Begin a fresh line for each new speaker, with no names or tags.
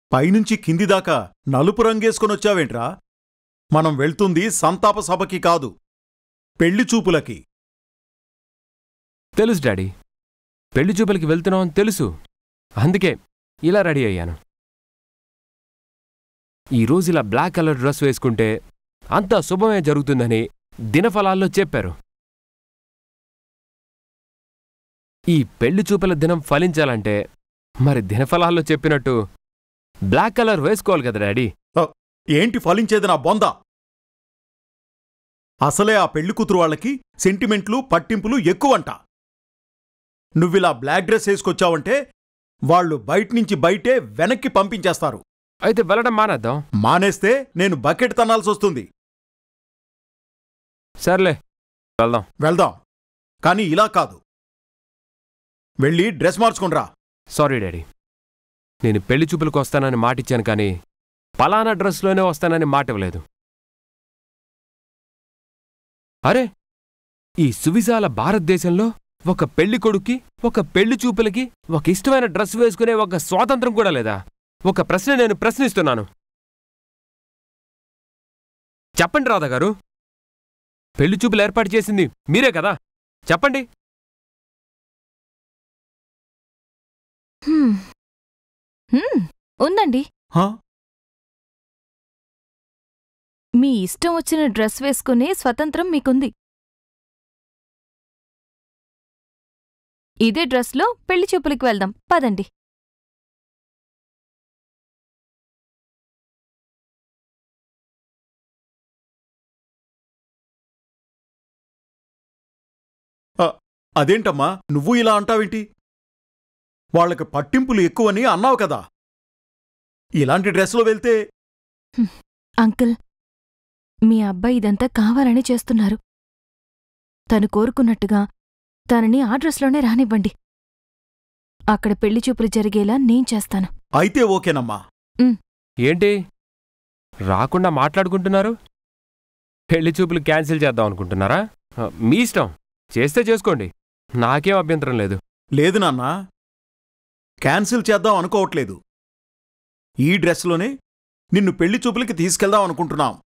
పైనుంచి కింది దాకా నలుపు రంగేసుకొనొచ్చావేంట్రా మనం వెళ్తుంది సంతాప సభకి కాదు పెళ్లి చూపులకి
తెలుసు డాడీ పెళ్లి చూపులకి వెళ్తున్నాం అని తెలుసు అందుకే ఇలా రెడీ అయ్యాను ఈరోజు ఇలా బ్లాక్ కలర్ డ్రెస్ వేసుకుంటే అంతా శుభమే జరుగుతుందని దినఫలాల్లో చెప్పారు ఈ పెళ్లి చూపుల దినం ఫలించాలంటే మరి దినఫలాల్లో చెప్పినట్టు బ్లాక్ కలర్ వేసుకోవాలి కదా డాడీ
ఏంటి ఫలించేది నా బొంద అసలే ఆ పెళ్లి కూతురు వాళ్ళకి సెంటిమెంట్లు పట్టింపులు ఎక్కువంట నువ్విలా బ్లాక్ డ్రెస్ వేసుకొచ్చావంటే వాళ్ళు బయట్నుంచి బయటే వెనక్కి పంపించేస్తారు
అయితే వెళ్ళడం మానేద్దాం
మానేస్తే నేను బకెట్ తనాల్సొస్తుంది
సర్లే వెళ్దాం
వెళ్దాం కానీ ఇలా కాదు వెళ్ళి డ్రెస్ మార్చుకునిరా
సారీ డాడీ నేను పెళ్లి చూపులకు వస్తానని మాటిచ్చాను కానీ పలానా డ్రెస్లోనే వస్తానని మాట ఇవ్వలేదు అరే ఈ సువిశాల భారతదేశంలో ఒక పెళ్లి కొడుక్కి ఒక పెళ్లి చూపులకి ఒక ఇష్టమైన డ్రెస్ వేసుకునే ఒక స్వాతంత్రం కూడా లేదా ఒక ప్రశ్న నేను ప్రశ్నిస్తున్నాను చెప్పండి రాధా గారు పెళ్లి చూపులు ఏర్పాటు చేసింది మీరే కదా చెప్పండి
హ్మ్. హ్మ్, ఉందండి
హా?
మీ ఇష్టం వచ్చిన డ్రెస్ వేసుకునే స్వతంత్రం మీకుంది ఇదే డ్రెస్లో పెళ్లి చూపులకి వెళ్దాం పదండి
అదేంటమ్మా నువ్వు ఇలా అంటావేంటి వాళ్ళకి పట్టింపులు ఎక్కువని అన్నావు కదా ఇలాంటి డ్రెస్లో వెళ్తే
అంకుల్ మీ అబ్బాయి ఇదంతా కావాలని చేస్తున్నారు తను కోరుకున్నట్టుగా తనని ఆ డ్రెస్లోనే రానివ్వండి అక్కడ పెళ్లి చూపులు జరిగేలా నేను చేస్తాను
అయితే ఓకేనమ్మా
ఏంటి రాకుండా మాట్లాడుకుంటున్నారు పెళ్లి చూపులు క్యాన్సిల్ చేద్దాం అనుకుంటున్నారా ఆ, మీ ఇష్టం చేస్తే చేసుకోండి నాకేం అభ్యంతరం లేదు
లేదు నాన్నా క్యాన్సిల్ చేద్దాం అనుకోవట్లేదు ఈ డ్రెస్లోనే నిన్ను పెళ్లి చూపులకి తీసుకెళ్దాం అనుకుంటున్నాం